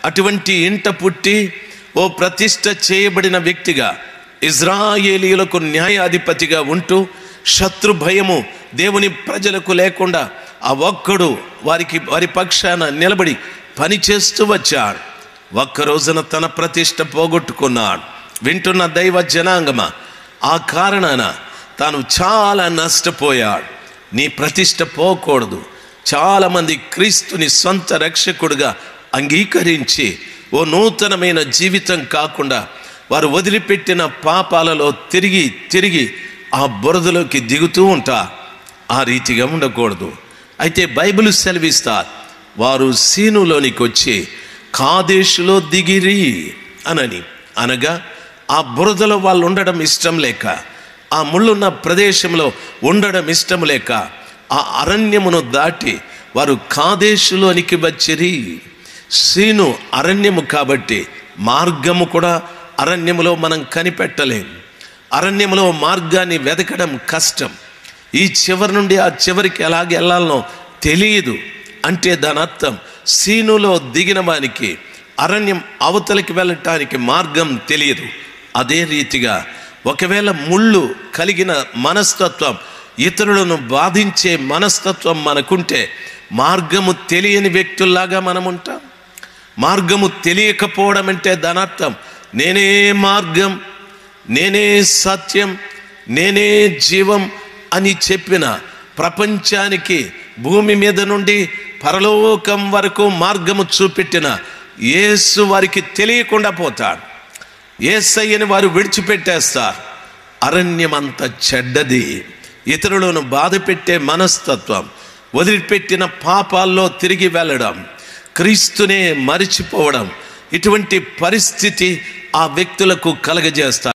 అటువంటి ఇంట పుట్టి ఓ ప్రతిష్ట చేయబడిన వ్యక్తిగా ఇజ్రాయేలీలకు న్యాయాధిపతిగా ఉంటూ శత్రు భయము దేవుని ప్రజలకు లేకుండా ఆ ఒక్కడు వారికి వారి పక్షాన నిలబడి పనిచేస్తూ వచ్చాడు ఒక్క రోజున తన ప్రతిష్ట పోగొట్టుకున్నాడు వింటున్న దైవ జనాంగమ ఆ కారణాన తాను చాలా నష్టపోయాడు నీ ప్రతిష్ట పోకూడదు చాలామంది క్రీస్తుని సొంత రక్షకుడుగా అంగీకరించి ఓ నూతనమైన జీవితం కాకుండా వారు వదిలిపెట్టిన పాపాలలో తిరిగి తిరిగి ఆ బురదలోకి దిగుతూ ఉంటా ఆ రీతిగా ఉండకూడదు అయితే బైబిల్ సెలవిస్తా వారు సీనులోనికి వచ్చి కాదేశులో దిగిరి అనని అనగా ఆ బురదలో వాళ్ళు ఉండడం ఇష్టం లేక ఆ ముళ్ళున్న ప్రదేశంలో ఉండడం ఇష్టం లేక ఆ అరణ్యమును దాటి వారు కాదేశులోనికి వచ్చిరి సీను అరణ్యము కాబట్టి మార్గము కూడా అరణ్యములో మనం కనిపెట్టలేం అరణ్యములో మార్గాన్ని వెతకడం కష్టం ఈ చివరి నుండి ఆ చివరికి ఎలాగ వెళ్ళాలనో తెలియదు అంటే దాని అర్థం సీనులో దిగిన వానికి అరణ్యం అవతలికి వెళ్ళటానికి మార్గం తెలియదు అదే రీతిగా ఒకవేళ ముళ్ళు కలిగిన మనస్తత్వం ఇతరులను బాధించే మనస్తత్వం మనకుంటే మార్గము తెలియని వ్యక్తుల్లాగా మనం ఉంటాం మార్గము తెలియకపోవడం అంటే దాని అర్థం నేనే మార్గం నేనే సత్యం నేనే జీవం అని చెప్పిన ప్రపంచానికి భూమి మీద నుండి పరలోకం వరకు మార్గము చూపెట్టిన యేసు వారికి తెలియకుండా పోతాడు ఏసయ్యని వారు విడిచిపెట్టేస్తారు అరణ్యమంత చెడ్డది ఇతరులను బాధ పెట్టే మనస్తత్వం వదిలిపెట్టిన పాపాల్లో తిరిగి వెళ్ళడం క్రీస్తునే మరిచిపోవడం ఇటువంటి పరిస్థితి ఆ వ్యక్తులకు కలగజేస్తారు